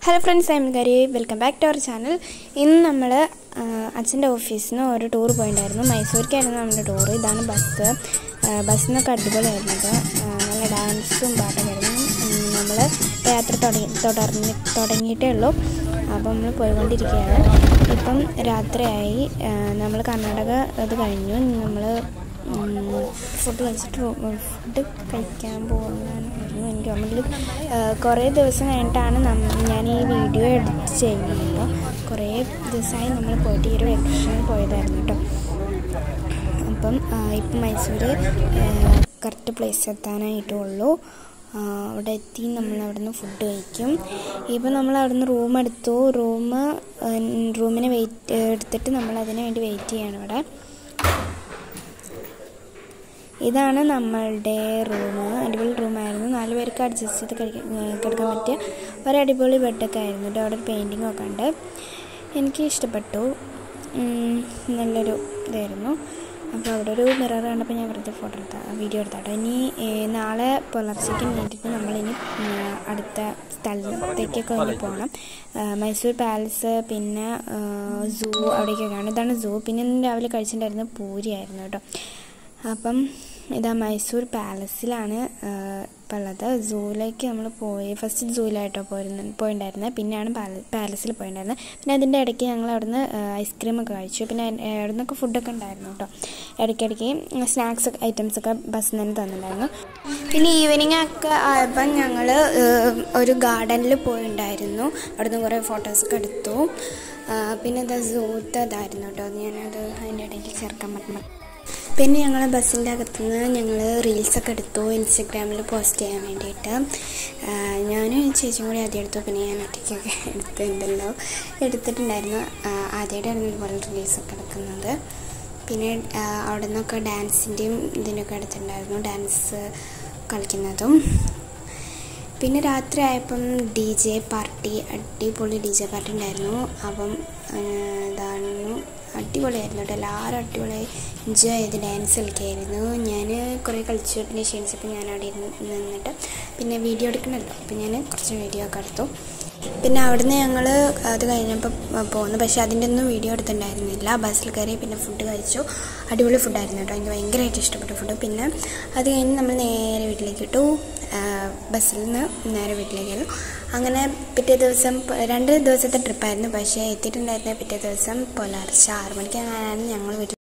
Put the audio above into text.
hello friends I am ഗരി welcome back to our channel ഇന്ന് നമ്മൾ അച്ഛൻ്റെ ഓഫീസിൽ നിന്ന് ഒരു ടൂർ പോയിട്ടുണ്ടായിരുന്നു മൈസൂരിക്കായിരുന്നു നമ്മുടെ ടൂർ ഇതാണ് ബസ് ബസ്സിൽ നിന്നൊക്കെ അടിപൊളിയായിരുന്നു കേട്ടോ ആ, നല്ല ഡാൻസും പാട്ടൊക്കെ ആയിരുന്നു നമ്മൾ യാത്ര തുടങ്ങി തുടർന്ന് തുടങ്ങിയിട്ടേ ഉള്ളൂ അപ്പോൾ നമ്മൾ പോയിക്കൊണ്ടിരിക്കുകയാണ് ഇപ്പം രാത്രിയായി നമ്മൾ കർണാടക ഇത് കഴിഞ്ഞു നമ്മൾ ഫുഡ് കഴിച്ചിട്ട് ഫുഡ് കഴിക്കാൻ പോകുന്നതായിരുന്നു എനിക്ക് ഓർമ്മയിൽ കുറേ ദിവസം കഴിഞ്ഞിട്ടാണ് നം- ഞാൻ ഈ വീഡിയോ എഡിറ്റ് ചെയ്യുന്നത് കുറേ ദിവസമായി നമ്മൾ പോയിട്ട് ഈ ഒരു വെക്കേഷനിൽ പോയതായിരുന്നു കേട്ടോ അപ്പം ആ, ഇപ്പം മൈസൂർ കറക്റ്റ് പ്ലേസ് എത്താനായിട്ടേ ഉള്ളൂ ആ, അവിടെ എത്തി നമ്മൾ അവിടെ നിന്ന് ഫുഡ് കഴിക്കും ഇപ്പം നമ്മൾ അവിടെ നിന്ന് റൂം എടുത്തു റൂം റൂമിന് വെയിറ്റ് എടുത്തിട്ട് നമ്മൾ അതിന് വേണ്ടി വെയിറ്റ് ചെയ്യാണ് ഇവിടെ ഇതാണ് നമ്മളുടെ റൂം അടിപൊളി റൂമായിരുന്നു നാല് പേർക്ക് അഡ്ജസ്റ്റ് ചെയ്ത് കഴിക്കാൻ ഏഹ് കിടക്കാൻ പറ്റിയ ഒരു അടിപൊളി ബെഡൊക്കെ ആയിരുന്നു കേട്ടോ അവിടെ ഒരു പെയിൻറ്റിങ് ഒക്കെ ഉണ്ട് എനിക്ക് ഇഷ്ടപ്പെട്ടു ഉം, നല്ലൊരു ഇതായിരുന്നു അപ്പോൾ അവിടെ ഒരു മിറർ കണ്ടപ്പോൾ ഞാൻ വെറുതെ ഫോട്ടോ എടുത്ത വീഡിയോ എടുത്താട്ടോ ഇനി ഏഹ്, നാളെ പുലർച്ചയ്ക്ക് വേണ്ടിയിട്ട് നമ്മളിനി ഉം, അടുത്ത സ്ഥലത്തേക്കൊക്കെ ഒന്ന് പോകണം ഏഹ്, മൈസൂർ പാലസ് പിന്നെ സൂ അവിടേക്കൊക്കെയാണ് ഇതാണ് സൂ പിന്നെ ഇന്ന് രാവിലെ കഴിച്ചിട്ടുണ്ടായിരുന്നത് പൂരിയായിരുന്നു കേട്ടോ അപ്പം ഇതാ മൈസൂർ പാലസിലാണ് ഇപ്പം ഉള്ളത് സൂവിലേക്ക് നമ്മൾ പോയി ഫസ്റ്റ് സൂവിലായിട്ടോ പോയിരുന്നു പോയിട്ടുണ്ടായിരുന്നത് പിന്നെയാണ് പാല പാലസിൽ പോയിട്ടുണ്ടായിരുന്നത് പിന്നെ അതിൻ്റെ ഇടയ്ക്ക് ഞങ്ങൾ അവിടുന്ന് ഐസ്ക്രീമൊക്കെ കഴിച്ചു പിന്നെ അവിടെ നിന്നൊക്കെ ഫുഡൊക്കെ ഉണ്ടായിരുന്നു കേട്ടോ ഇടയ്ക്കിടയ്ക്ക് സ്നാക്സ് ഐറ്റംസ് ഒക്കെ ബസ്സിൽ നിന്ന് തന്നിട്ടുണ്ടായിരുന്നു പിന്നെ ഈവനിങ് ഒക്കെ ആയപ്പം ഞങ്ങൾ ഒരു ഗാർഡനിൽ പോയിട്ടുണ്ടായിരുന്നു അവിടുന്ന് കുറേ ഫോട്ടോസൊക്കെ എടുത്തു ആ, പിന്നെ ഇതാ സൂത്ത് ഇതായിരുന്നു കേട്ടോ ഞാനത് അതിൻ്റെ ഇടയ്ക്ക് ചേർക്കാൻ പറ്റുന്നു പിന്നെ ഞങ്ങൾ ബസ്സിൻ്റെ അകത്തുനിന്ന് ഞങ്ങൾ റീൽസൊക്കെ എടുത്തു ഇൻസ്റ്റഗ്രാമിൽ പോസ്റ്റ് ചെയ്യാൻ വേണ്ടിയിട്ട് ഞാനും ചേച്ചിയും കൂടി ആദ്യം എടുത്തു പിന്നെ ഞാൻ ഒറ്റയ്ക്കൊക്കെ എടുത്തിട്ടുണ്ടല്ലോ എടുത്തിട്ടുണ്ടായിരുന്നു ആദ്യമായിട്ടായിരുന്നു ഇതുപോലെ റീൽസൊക്കെ എടുക്കുന്നത് പിന്നെ ആ, അവിടെ നിന്നൊക്കെ ഡാൻസിൻ്റെയും ഇതിനൊക്കെ എടുത്തിട്ടുണ്ടായിരുന്നു ഡാൻസ് കളിക്കുന്നതും പിന്നെ രാത്രി ആയപ്പം ഡി ജെ പാർട്ടി അടിപൊളി ഡി ജെ പാർട്ടി ഉണ്ടായിരുന്നു അപ്പം ആ, ഇതായിരുന്നു അടിപൊളിയായിരുന്നു കേട്ടോ എല്ലാവരും അടിപൊളിയായി എൻജോയ് ചെയ്ത് ഡാൻസ് കളിക്കായിരുന്നു ഞാൻ കുറേ കളിച്ചു പിന്നെ ക്ഷീണിച്ചപ്പോൾ ഞാൻ അവിടെ ഇരുന്ന് നിന്നിട്ട് പിന്നെ വീഡിയോ എടുക്കണമല്ലോ അപ്പം ഞാൻ കുറച്ച് വീഡിയോ ഒക്കെ എടുത്തു പിന്നെ അവിടുന്ന് ഞങ്ങൾ അത് കഴിഞ്ഞപ്പോൾ പോകുന്നു പക്ഷേ അതിൻ്റെ ഒന്നും വീഡിയോ എടുത്തിട്ടുണ്ടായിരുന്നില്ല ബസ്സിൽ കയറി പിന്നെ ഫുഡ് കഴിച്ചു അടിപൊളി ഫുഡായിരുന്നു കേട്ടോ എനിക്ക് ഭയങ്കരമായിട്ട് ഇഷ്ടപ്പെട്ട ഫുഡ് പിന്നെ അത് കഴിഞ്ഞ് നമ്മൾ നേരെ വീട്ടിലേക്ക് ഇട്ടു ബസ്സിൽ നിന്ന് നേരെ വീട്ടിലേക്ക് അങ്ങനെ പിറ്റേ ദിവസം പ- രണ്ട് ദിവസത്തെ ട്രിപ്പായിരുന്നു പക്ഷേ എത്തിയിട്ടുണ്ടായിരുന്ന പിറ്റേ ദിവസം പുലർച്ചെ ആറ് മണിക്ക് അങ്ങനെയാണ് ഞങ്ങൾ വീട്ടിൽ